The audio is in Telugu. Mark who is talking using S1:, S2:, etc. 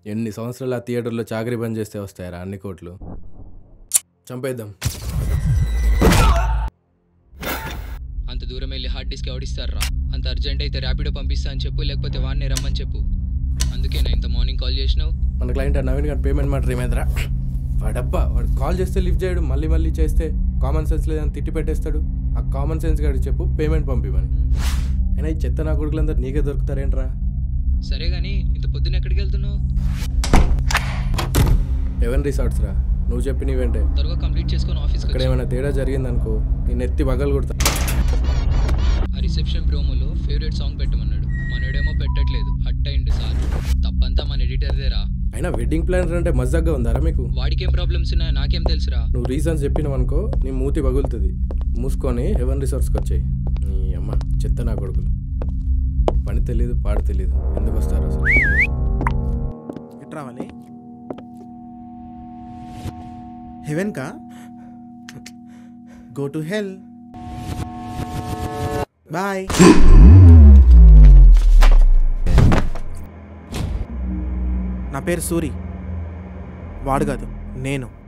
S1: ఎన్ని సంవత్సరాలు ఆ థియేటర్లో చాకరీ బంద్ చేస్తే వస్తాయరా అన్ని కోట్లు చంపేద్దాం
S2: అంత దూరం వెళ్ళి హార్డ్ డిస్క్ ఎవడిస్తారా అంత అర్జెంట్ అయితే ర్యాపిడో పంపిస్తా అని చెప్పు లేకపోతే వాడిని రమ్మని చెప్పు అందుకేనా ఇంత మార్నింగ్ కాల్ చేసినావు
S1: మన క్లయింట్ ఆ నవీన్ గారి పేమెంట్ మాట ఏమైందిరా వాడబ్బా వాడు కాల్ చేస్తే లిఫ్ట్ చేయడు మళ్ళీ మళ్ళీ చేస్తే కామన్ సెన్స్ లేదని తిట్టి పెట్టేస్తాడు ఆ కామన్ సెన్స్ గారికి చెప్పు పేమెంట్ పంపిమని అయినా ఈ చెత్త నా కొడుకులందరూ నీకే దొరుకుతారేంట్రా
S2: సరే కానీ ఇంత పొద్దున ఎక్కడికి వెళ్తున్నావు
S1: ఎవెన్ రిసార్ట్స్ రా నువ్వు చెప్పి నీవేంటే
S2: త్వరగా కంప్లీట్ చేసుకొని ఆఫీస్కి
S1: అక్కడ
S2: వచ్చి
S1: ఏమైనా తేడా జరిగిందనుకో నేను ఎత్తి పగలు కొడతా
S2: ఆ రిసెప్షన్ ప్రోమోలో ఫేవరెట్ సాంగ్ పెట్టమన్నాడు మనోడేమో పెట్టట్లేదు హట్ అయిండు సార్ తప్పంతా మన ఎడిటర్దేరా
S1: అయినా వెడ్డింగ్ ప్లానర్ అంటే మజాగ్గా ఉందారా మీకు
S2: వాడికేం ప్రాబ్లమ్స్ ఉన్నాయో నాకేం తెలుసురా
S1: నువ్వు రీజన్స్ చెప్పినావు అనుకో నీ మూతి పగులుతుంది మూసుకొని హెవెన్ రిసార్ట్స్కి వచ్చాయి నీ అమ్మ చెత్త నా కొడుకులు పని తెలియదు పాడు తెలియదు ఎందుకు వస్తారు అసలు
S3: ఎట్ రావాలి హెవెన్ కా గో టు హెల్ బాయ్ నా పేరు సూరి వాడు కాదు నేను